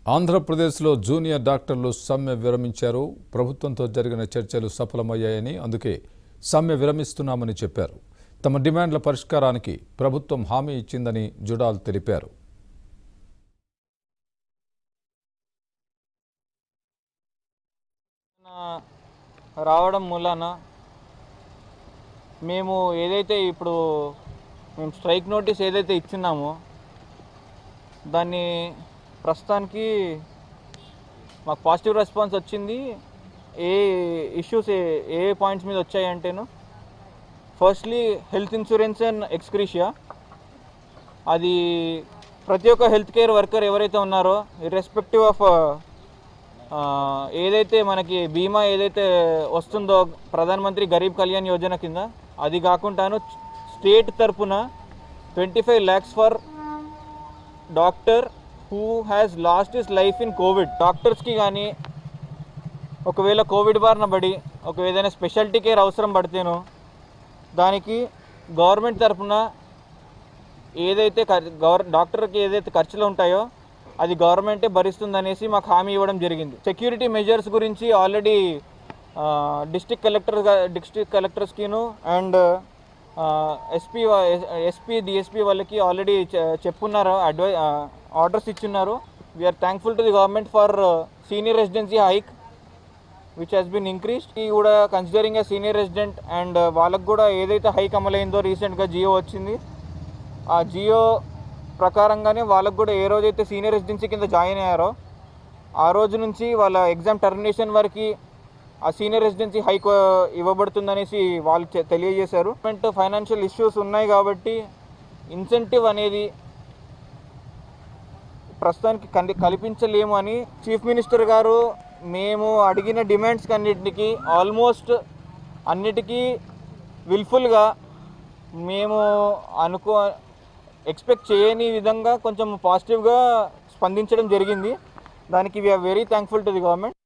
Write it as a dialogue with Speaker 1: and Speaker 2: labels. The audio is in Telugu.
Speaker 1: ఆంధ్రప్రదేశ్లో జూనియర్ డాక్టర్లు సమ్మె విరమించారు ప్రభుత్వంతో జరిగిన చర్చలు సఫలమయ్యాయని అందుకే సమ్మె విరమిస్తున్నామని చెప్పారు తమ డిమాండ్ల పరిష్కారానికి ప్రభుత్వం హామీ ఇచ్చిందని జుడాల్ తెలిపారు
Speaker 2: నా- రావడం మూలాన మేము ఏదైతే ఇప్పుడు మేము స్ట్రైక్ నోటీస్ ఏదైతే ఇచ్చున్నామో దాన్ని ప్రస్తుతానికి మాకు పాజిటివ్ రెస్పాన్స్ వచ్చింది ఏ ఇష్యూస్ ఏ ఏ పాయింట్స్ మీద వచ్చాయంటేను firstly health insurance and ex gratia అది ప్రతి ఒక్క హెల్త్ కేర్ వర్కర్ ఎవరైతే ఉన్నారో ఇర్రెస్పెక్టివ్ ఆఫ్ ఆ, ఏదైతే మనకి బీమా ఏదైతే వస్తుందో ప్రధానమంత్రి గరీబ్ కళ్యాణ్ యోజన కింద అది కాకుండాను స్టేట్ తరపున twenty five lakhs for doctor who has lost is life in covid డాక్టర్స్కి కానీ ఒకవేళ కోవిడ్ బారిన పడి ఒక ఏదైనా స్పెషాలిటీ కేర్ అవసరం పడితేనో దానికి గవర్నమెంట్ తరపున ఏదైతే ఖర్- గవర్ డాక్టర్కి ఏదైతే ఖర్చులు ఉంటాయో అది గవర్నమెంటే భరిస్తుందనేసి మాకు హామీ ఇవ్వడం జరిగింది సెక్యూరిటీ మెజర్స్ గురించి ఆల్రెడీ డిస్టిక్ కలెక్టర్ డిస్టిక్ కలెక్టర్స్కిను అండ్ ఎస్పీ ఎస్పీ డిఎస్పీ వాళ్ళకి ఆల్రెడీ చెప్పున్నారు అడ్వై ఆర్డర్స్ ఇచ్చున్నారు we are thankful to the government for senior residency hike which has been increased ఈ కూడా considering a senior resident and వాళ్ళకు కూడా ఏదైతే హైక్ అమలైందో రీసెంట్గా జియో వచ్చింది ఆ జియో ప్రకారంగానే వాళ్ళకు కూడా ఏ రోజైతే సీనియర్ రెసిడెన్సీ కింద జాయిన్ అయ్యారో ఆ రోజు నుంచి వాళ్ళ ఎగ్జామ్ టర్మినేషన్ వరకు ఆ సీనియర్ రెసిడెన్సీ హైక్ ఇవ్వబడుతుందనేసి వాళ్ళు చె- తెలియజేశారు గవర్నమెంట్ ఫైనాన్షియల్ ఇష్యూస్ ఉన్నాయి కాబట్టి ఇన్సెంటివ్ అనేది ప్రస్తుతానికి కండి కల్పించలేము అని చీఫ్ మినిస్టర్ గారు మేము అడిగిన డిమాండ్స్ అన్నిటికీ ఆల్మోస్ట్ అన్నిటికీ విల్ఫుల్గా మేము అనుకో ఎక్స్పెక్ట్ చేయని విధంగా కొంచెం పాజిటివ్గా స్పందించడం జరిగింది దానికి we are very thankful to the government